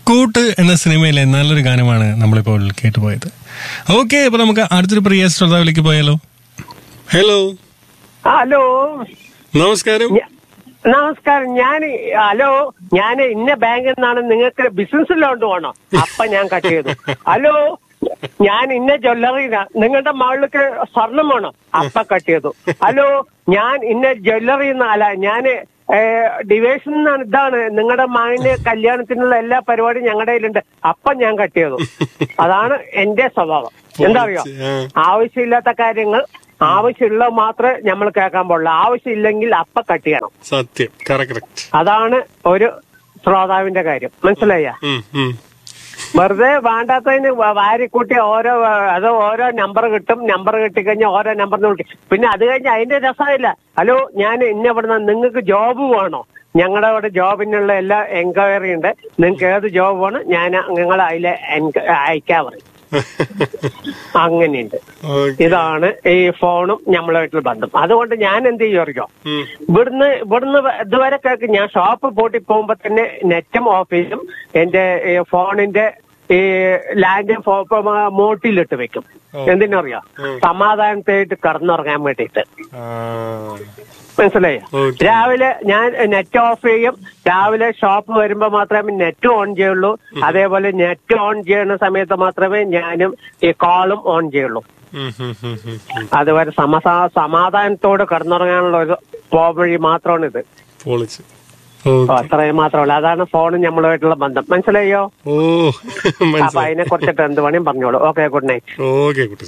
കൂട്ട് എന്ന സിനിമയിലെ നല്ലൊരു ഗാനമാണ് നമ്മളിപ്പോൾ കേട്ടുപോയത് ഓക്കെ അപ്പൊ നമുക്ക് അടുത്തൊരു പ്രിയ ശ്രോതാവിലേക്ക് പോയാലോ ഹലോ ഹലോ നമസ്കാരം ഞ- നമസ്കാരം ഞാൻ ഹലോ ഞാൻ ഇന്ന ബാങ്കിൽ നിന്നാണ് നിങ്ങൾക്ക് ബിസിനസ് ലോൺ വേണോ അപ്പൊ ഞാൻ കട്ട് ചെയ്തു ഹലോ ഞാൻ ഇന്ന ജ്വല്ലറി നിങ്ങളുടെ മകൾക്ക് സ്വർണം വേണോ അപ്പൊ കട്ട് ചെയ്തു ഹലോ ഞാൻ ഇന്ന ജ്വല്ലറി അല്ല ഞാൻ ഡിവേഷൻ ഇതാണ് നിങ്ങളുടെ മകന് കല്യാണത്തിനുള്ള എല്ലാ പരിപാടിയും ഞങ്ങളുടെ കയ്യിലുണ്ട് അപ്പൊ ഞാൻ കട്ട് ചെയ്തു അതാണ് എന്റെ സ്വഭാവം എന്താ അറിയോ ആവശ്യമില്ലാത്ത കാര്യങ്ങൾ ആവശ്യമുള്ള മാത്രമേ നമ്മൾ കേൾക്കാൻ പാടുള്ളൂ ആവശ്യമില്ലെങ്കിൽ അപ്പ കട്ട് ചെയ്യണം സത്യം കറക്റ്റ് അതാണ് ഒരു ശ്രോതാവിന്റെ കാര്യം മനസ്സിലായ വെറുതെ വേണ്ടാത്തതിന് വ- വാരിക്കൂട്ടി ഓരോ വ- അത് ഓരോ നമ്പർ കിട്ടും നമ്പർ കിട്ടിക്കഴിഞ്ഞാൽ ഓരോ നമ്പറിന് വിളിക്കും പിന്നെ അത് കഴിഞ്ഞ് അതിന്റെ രസമില്ല ഹലോ ഞാൻ ഇന്ന ഇവിടുന്ന് നിങ്ങൾക്ക് ജോബ് വേണോ ഞങ്ങളുടെ ഇവിടെ ജോബിനുള്ള എല്ലാ എൻക്വയറി ഉണ്ട് നിങ്ങൾക്ക് ഏത് ജോബ് വേണം ഞാൻ നിങ്ങൾ അതിലെ എൻക- അയക്കാൻ പറയും അങ്ങനെയുണ്ട് ഇതാണ് ഈ ഫോണും നമ്മളായിട്ടുള്ള ബന്ധം അതുകൊണ്ട് ഞാൻ എന്ത് ചെയ്യും അറിയോ ഇവിടുന്ന് ഇവിടുന്ന് ഇതുവരെ കേൾക്കും ഞാൻ ഷോപ്പ് പൂട്ടി പോകുമ്പോ തന്നെ നെറ്റും ഓഫീസും എന്റെ ഈ ഫോണിന്റെ ഈ ലാൻഡ് മോട്ടിലിട്ട് വെക്കും എന്തിനറിയോ സമാധാനത്തായിട്ട് കടന്നുറങ്ങാൻ വേണ്ടിയിട്ട് മനസ്സിലായോ Okay. രാവിലെ ഞാൻ നെറ്റ് ഓഫ് ചെയ്യും രാവിലെ ഷോപ്പ് വരുമ്പോ മാത്രമേ നെറ്റ് ഓൺ ചെയ്യുള്ളൂ അതേപോലെ നെറ്റ് ഓൺ ചെയ്യുന്ന സമയത്ത് മാത്രമേ ഞാനും ഈ കോളും ഓൺ ചെയ്യുള്ളൂ അതുവരെ സമസാ സമാധാനത്തോട് കടന്നുറങ്ങാനുള്ള ഒരു പോവഴി മാത്രമാണ് ഇത് പൊളിച്ച് അപ്പൊ അത്രയും മാത്രമല്ല അതാണ് ഫോണും നമ്മളുമായിട്ടുള്ള ബന്ധം മനസ്സിലായോ ഓ അപ്പൊ മനസ്സിലായി അതിനെ കുറിച്ചിട്ട് എന്ത് വേണേലും പറഞ്ഞോളൂ ഓക്കെ ഗുഡ് നൈറ്റ് ഓക്കെ കുട്ടി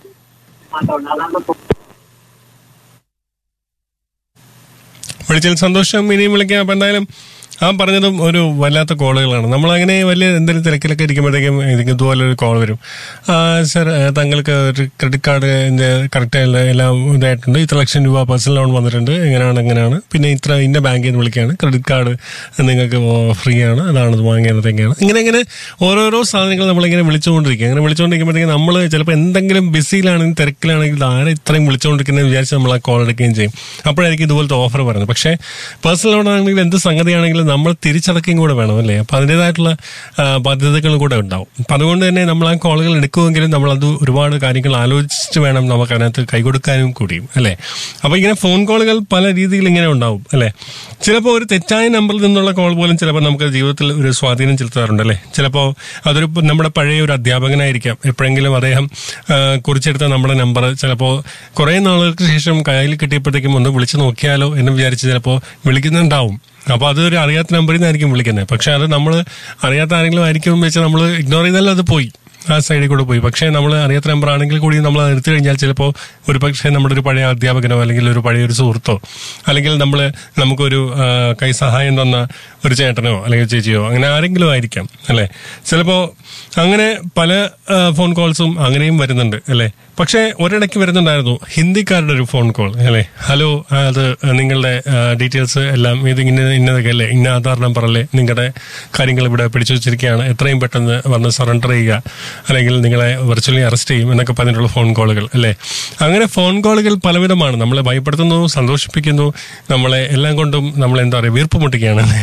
വിളിച്ചതിൽ സന്തോഷം ഇനിയും വിളിക്കാം അപ്പൊ എന്തായാലും ആ പറഞ്ഞതും ഒരു വല്ലാത്ത കോളുകളാണ് നമ്മൾ അങ്ങനെ വലിയ എന്തെങ്കിലും തിരക്കിലൊക്കെ ഇരിക്കുമ്പോഴത്തേക്കും ഇതിന് ഇതുപോലെ ഒരു കോൾ വരും ആ, സർ ഏ, താങ്കൾക്ക് ഒരു ക്രെഡിറ്റ് കാർഡ് കറക്റ്റ് എല്ലാം ഇതായിട്ടുണ്ട് ഇത്ര ലക്ഷം രൂപ പേഴ്സണൽ ലോൺ വന്നിട്ടുണ്ട് എങ്ങനെയാണ് എങ്ങനെയാണ് പിന്നെ ഇത്ര ഇന്ന ബാങ്കിൽ നിന്ന് വിളിക്കുകയാണ് ക്രെഡിറ്റ് കാർഡ് നിങ്ങൾക്ക് ഫ്രീ ആണ് അതാണ് ഇത് വാങ്ങിയത് എങ്ങനെയാണ് ഇങ്ങനെ ഇങ്ങനെ ഓരോരോ സാധനങ്ങൾ നമ്മളിങ്ങനെ വിളിച്ചുകൊണ്ടിരിക്കുക അങ്ങനെ വിളിച്ചുകൊണ്ടിരിക്കുമ്പോഴത്തേക്കും നമ്മൾ ചിലപ്പോൾ എന്തെങ്കിലും ബിസിയിലാണെങ്കിൽ തിരക്കിലാണെങ്കിൽ ഇത് ആരെ ഇത്രയും വിളിച്ചുകൊണ്ടിരിക്കുന്നത് വിചാരിച്ച് നമ്മൾ ആ കോൾ എടുക്കുകയും ചെയ്യും അപ്പോഴായിരിക്കും ഇതുപോലത്തെ ഓഫർ പറയുന്നത് പക്ഷേ പേഴ്സണൽ ലോൺ ആണെങ്കിൽ എന്ത് സംഗതിയാണെങ്കിലും നമ്മൾ തിരിച്ചടക്കുകയും കൂടെ വേണം അല്ലേ അപ്പൊ അതിൻ്റെതായിട്ടുള്ള ആ, ബാധ്യതകളും കൂടെ ഉണ്ടാവും അപ്പൊ അതുകൊണ്ട് തന്നെ നമ്മൾ ആ കോളുകൾ എടുക്കുമെങ്കിലും നമ്മൾ അത് ഒരുപാട് കാര്യങ്ങൾ ആലോചിച്ചിട്ട് വേണം നമുക്ക് അതിനകത്ത് കൈകൊടുക്കാനും കൂടിയും അല്ലേ അപ്പൊ ഇങ്ങനെ ഫോൺ കോളുകൾ പല രീതിയിൽ ഇങ്ങനെ ഉണ്ടാവും അല്ലേ ചിലപ്പോൾ ഒരു തെറ്റായ നമ്പറിൽ നിന്നുള്ള കോൾ പോലും ചിലപ്പോൾ നമുക്ക് ജീവിതത്തിൽ ഒരു സ്വാധീനം ചെലുത്താറുണ്ട് അല്ലേ ചിലപ്പോൾ അതൊരു നമ്മുടെ പഴയ ഒരു അധ്യാപകനായിരിക്കാം എപ്പോഴെങ്കിലും അദ്ദേഹം ആ, കുറിച്ചെടുത്ത നമ്മുടെ നമ്പർ ചിലപ്പോൾ കുറേ നാളുകൾക്ക് ശേഷം കയ്യിൽ കിട്ടിയപ്പോഴത്തേക്കും ഒന്ന് വിളിച്ചു നോക്കിയാലോ എന്ന് വിചാരിച്ച് ചിലപ്പോൾ വിളിക്കുന്നുണ്ടാവും അപ്പോൾ അതൊരു അറിയാത്ത നമ്പറിൽ നിന്നായിരിക്കും വിളിക്കുന്നത് പക്ഷെ അത് നമ്മൾ അറിയാത്ത ആരെങ്കിലും ആയിരിക്കും എന്ന് വെച്ചാൽ നമ്മൾ ഇഗ്നോർ ചെയ്താലും അത് പോയി ആ സൈഡിൽ കൂടെ പോയി പക്ഷേ നമ്മൾ അറിയാത്ത നമ്പർ ആണെങ്കിൽ കൂടി നമ്മൾ അത് എടുത്തു കഴിഞ്ഞാൽ ചിലപ്പോൾ ഒരു പക്ഷേ നമ്മുടെ ഒരു പഴയ അധ്യാപകനോ അല്ലെങ്കിൽ ഒരു പഴയ ഒരു സുഹൃത്തോ അല്ലെങ്കിൽ നമ്മൾ നമുക്കൊരു ആ, കൈ സഹായം തന്ന ഒരു ചേട്ടനോ അല്ലെങ്കിൽ ചേച്ചിയോ അങ്ങനെ ആരെങ്കിലും ആയിരിക്കാം അല്ലേ ചിലപ്പോൾ അങ്ങനെ പല ആ, ഫോൺ കോൾസും അങ്ങനെയും വരുന്നുണ്ട് അല്ലേ പക്ഷേ ഒരിടയ്ക്ക് വരുന്നുണ്ടായിരുന്നു ഹിന്ദിക്കാരുടെ ഒരു ഫോൺ കോൾ അല്ലേ ഹലോ ആ, അത് നിങ്ങളുടെ ഡീറ്റെയിൽസ് എല്ലാം ഇത് ഇന്ന ഇന്നതൊക്കെ അല്ലേ ഇന്ന ആധാർ നമ്പർ അല്ലേ നിങ്ങളുടെ കാര്യങ്ങൾ ഇവിടെ പിടിച്ചു വെച്ചിരിക്കുകയാണ് എത്രയും പെട്ടെന്ന് വന്ന് സറണ്ടർ ചെയ്യുക അല്ലെങ്കിൽ നിങ്ങളെ വെർച്വലി അറസ്റ്റ് ചെയ്യും എന്നൊക്കെ പറഞ്ഞിട്ടുള്ള ഫോൺ കോളുകൾ അല്ലേ അങ്ങനെ ഫോൺ കോളുകൾ പലവിധമാണ് നമ്മളെ ഭയപ്പെടുത്തുന്നു സന്തോഷിപ്പിക്കുന്നു നമ്മളെ എല്ലാം കൊണ്ടും നമ്മൾ എന്താ പറയുക വീർപ്പ് മുട്ടിക്കുകയാണ് അല്ലേ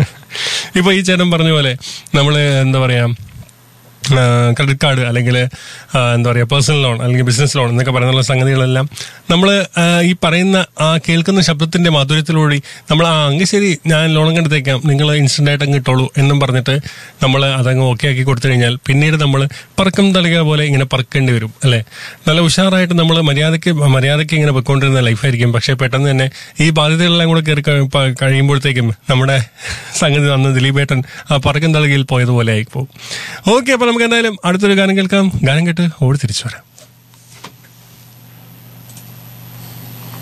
ഇപ്പൊ ഈ ചേട്ടൻ പറഞ്ഞ പോലെ നമ്മൾ എന്താ പറയാ ക്രെഡിറ്റ് കാർഡ് അല്ലെങ്കിൽ എന്താ പറയുക പേഴ്സണൽ ലോൺ അല്ലെങ്കിൽ ബിസിനസ് ലോൺ എന്നൊക്കെ പറയുന്ന സംഗതികളെല്ലാം നമ്മൾ ഈ പറയുന്ന ആ കേൾക്കുന്ന ശബ്ദത്തിന്റെ മാധുര്യത്തിലൂടെ നമ്മൾ ആ അങ്ങ് ശരി ഞാൻ ലോൺ കണ്ടെത്തേക്കാം നിങ്ങൾ ഇൻസ്റ്റന്റ് ആയിട്ട് അങ്ങ് ഇട്ടോളൂ എന്നും പറഞ്ഞിട്ട് നമ്മൾ അതങ്ങ് ഓക്കെ ആക്കി കൊടുത്തു കഴിഞ്ഞാൽ പിന്നീട് നമ്മൾ പറക്കം തളിക പോലെ ഇങ്ങനെ പറക്കേണ്ടി വരും അല്ലേ നല്ല ഉഷാറായിട്ട് നമ്മൾ മര്യാദയ്ക്ക് മര്യാദയ്ക്ക് ഇങ്ങനെ പൊയ്ക്കൊണ്ടിരുന്ന ലൈഫായിരിക്കും പക്ഷേ പെട്ടെന്ന് തന്നെ ഈ ബാധ്യതകളെല്ലാം കൂടെ കയറി കഴി- പ- കഴിയുമ്പോഴത്തേക്കും നമ്മുടെ സംഗതി അന്ന് ദിലീപേട്ടൻ ആ പറക്കം തളികയിൽ പോയതുപോലെ ആയിപ്പോവും ഓക്കെ അപ്പൊ നമുക്ക് എന്തായാലും അടുത്തൊരു ഗാനം കേൾക്കാം ഗാനം കേട്ട് ഓടി തിരിച്ചു വരാം